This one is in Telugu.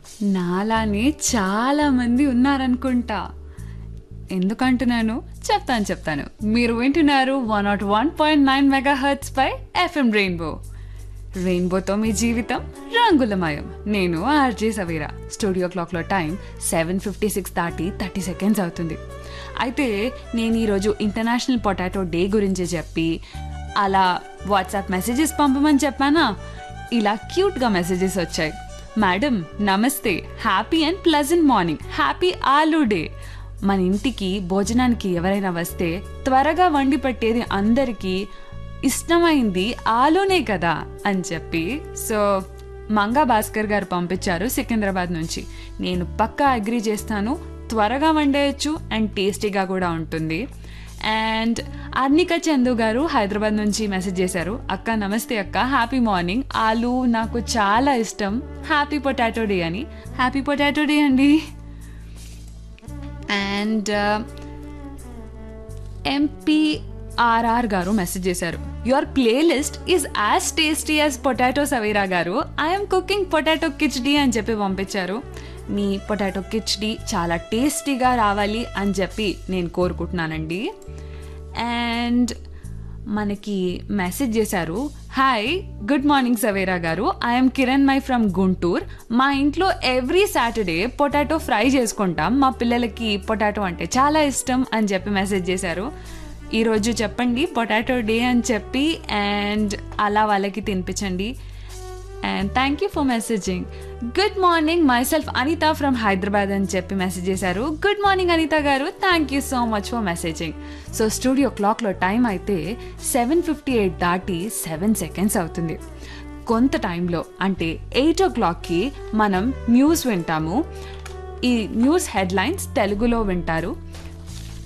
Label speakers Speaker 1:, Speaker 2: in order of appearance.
Speaker 1: నాలానే చాలా మంది ఉన్నారనుకుంటా ఎందుకంటున్నాను చెప్తాను చెప్తాను మీరు వింటున్నారు one not one point nine mega hertz పై ఎఫ్ఎం రెయిన్బో రెయిన్బోతో మీ జీవితం రంగులమయం నేను ఆర్జే సవీరా స్టూడియో క్లాక్లో టైం సెవెన్ ఫిఫ్టీ సిక్స్ దాటి థర్టీ సెకండ్స్ అవుతుంది అయితే నేను ఈరోజు ఇంటర్నేషనల్ పొటాటో డే గురించి చెప్పి అలా వాట్సాప్ మెసేజెస్ పంపమని చెప్పానా ఇలా క్యూట్గా మెసేజెస్ వచ్చాయి మేడం నమస్తే happy and pleasant morning happy aloo day మన ఇంటికి భోజనానికి ఎవరైనా వస్తే త్వరగా వండి పెట్టేది అందరికీ ఇష్టమైంది ఆలూనే కదా అని చెప్పి సో మంగా భాస్కర్ గారు పంపించారు సికింద్రాబాద్ నుంచి నేను పక్కా అగ్రి చేస్తాను త్వరగా వండేయచ్చు అండ్ టేస్టీగా కూడా ఉంటుంది అండ్ అర్నిక చందు గారు హైదరాబాద్ నుంచి మెసేజ్ చేశారు అక్క నమస్తే అక్క హ్యాపీ మార్నింగ్ ఆలు నాకు చాలా ఇష్టం హ్యాపీ పొటాటో డే అని హ్యాపీ పొటాటో డే అండి అండ్ ఎంపీఆర్ఆర్ గారు మెసేజ్ చేశారు your playlist is as tasty as potato Saveera గారు ఐఎమ్ కుకింగ్ పొటాటో కిచ్డీ అని చెప్పి పంపించారు మీ పొటాటో కిచ్డీ చాలా టేస్టీగా రావాలి అని చెప్పి నేను కోరుకుంటున్నానండి అండ్ మనకి మెసేజ్ చేశారు హాయ్ గుడ్ మార్నింగ్ సవేరా గారు I'm Kiran my from Guntur మా ఇంట్లో ఎవ్రీ సాటర్డే పొటాటో ఫ్రై చేసుకుంటాం మా పిల్లలకి పొటాటో అంటే చాలా ఇష్టం అని చెప్పి మెసేజ్ చేశారు ఈరోజు చెప్పండి పొటాటో డే అని చెప్పి అండ్ అలా వాళ్ళకి తినిపించండి and thank you for messaging good morning myself Anitha from Hyderabad అని చెప్పి మెసేజ్ చేశారు గుడ్ మార్నింగ్ అనిత గారు thank you so much for messaging so studio క్లాక్లో టైం అయితే సెవెన్ ఫిఫ్టీ ఎయిట్ దాటి సెవెన్ సెకండ్స్ అవుతుంది కొంత టైంలో అంటే ఎయిట్ ఓ క్లాక్కి మనం న్యూస్ వింటాము ఈ న్యూస్ హెడ్లైన్స్ తెలుగులో వింటారు